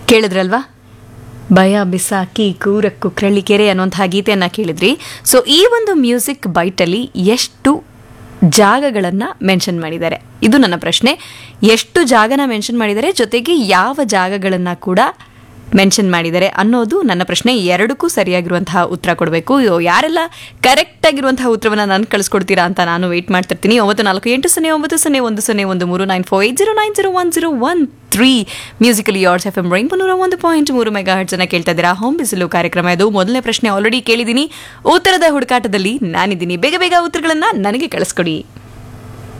ಕೇಳಿದ್ರಲ್ವಾ ಭಯ ಬಿಸಾಕಿ ಕೂರಕ್ಕು ಕೆರೆ ಅನ್ನುವಂತಹ ಗೀತೆಯನ್ನು ಕೇಳಿದ್ರಿ ಸೊ ಈ ಒಂದು ಮ್ಯೂಸಿಕ್ ಬೈಟಲ್ಲಿ ಎಷ್ಟು ಜಾಗಗಳನ್ನು ಮೆನ್ಷನ್ ಮಾಡಿದ್ದಾರೆ ಇದು ನನ್ನ ಪ್ರಶ್ನೆ ಎಷ್ಟು ಜಾಗನ ಮೆನ್ಷನ್ ಮಾಡಿದ್ದಾರೆ ಜೊತೆಗೆ ಯಾವ ಜಾಗಗಳನ್ನು ಕೂಡ ಮೆನ್ಷನ್ ಮಾಡಿದ್ದಾರೆ ಅನ್ನೋದು ನನ್ನ ಪ್ರಶ್ನೆ ಎರಡಕ್ಕೂ ಸರಿಯಾಗಿರುವಂತಹ ಉತ್ತರ ಕೊಡಬೇಕು ಯಾರೆಲ್ಲ ಕರೆಕ್ಟ್ ಆಗಿರುವಂತಹ ಉತ್ತರವನ್ನು ನಾನು ಕಳಿಸ್ಕೊಡ್ತೀರಾ ಅಂತ ನಾನು ವೆಯ್ಟ್ ಮಾಡ್ತಿರ್ತೀನಿ ಒಂಬತ್ತು ನಾಲ್ಕು ಎಂಟು ಸೊನ್ನೆ ಒಂಬತ್ತು ಸೊನ್ನೆ ಒಂದು ಸೊನ್ನೆ ಒಂದು ಮೂರು nine four eight zero nine zero one zero one three musically yours F M rainbow ನೂರ ಒಂದು ಪಾಯಿಂಟ್ ಮೂರು ಮೆಗಾ ಹರ್ಟ್ಸನ್ನ ಕೇಳ್ತಾ ಇದ್ದೀರಾ ಹೋಮ್ ಬಿಸಿಲು ಕಾರ್ಯಕ್ರಮ ಇದು ಮೊದಲನೇ ಪ್ರಶ್ನೆ ಆಲ್ರೆಡಿ ಕೇಳಿದ್ದೀನಿ ಉತ್ತರದ ಹುಡುಕಾಟದಲ್ಲಿ ನಾನಿದ್ದೀನಿ ಬೇಗ ಬೇಗ ಉತ್ತರಗಳನ್ನ ನನಗೆ ಕಳಿಸ್ಕೊಡಿ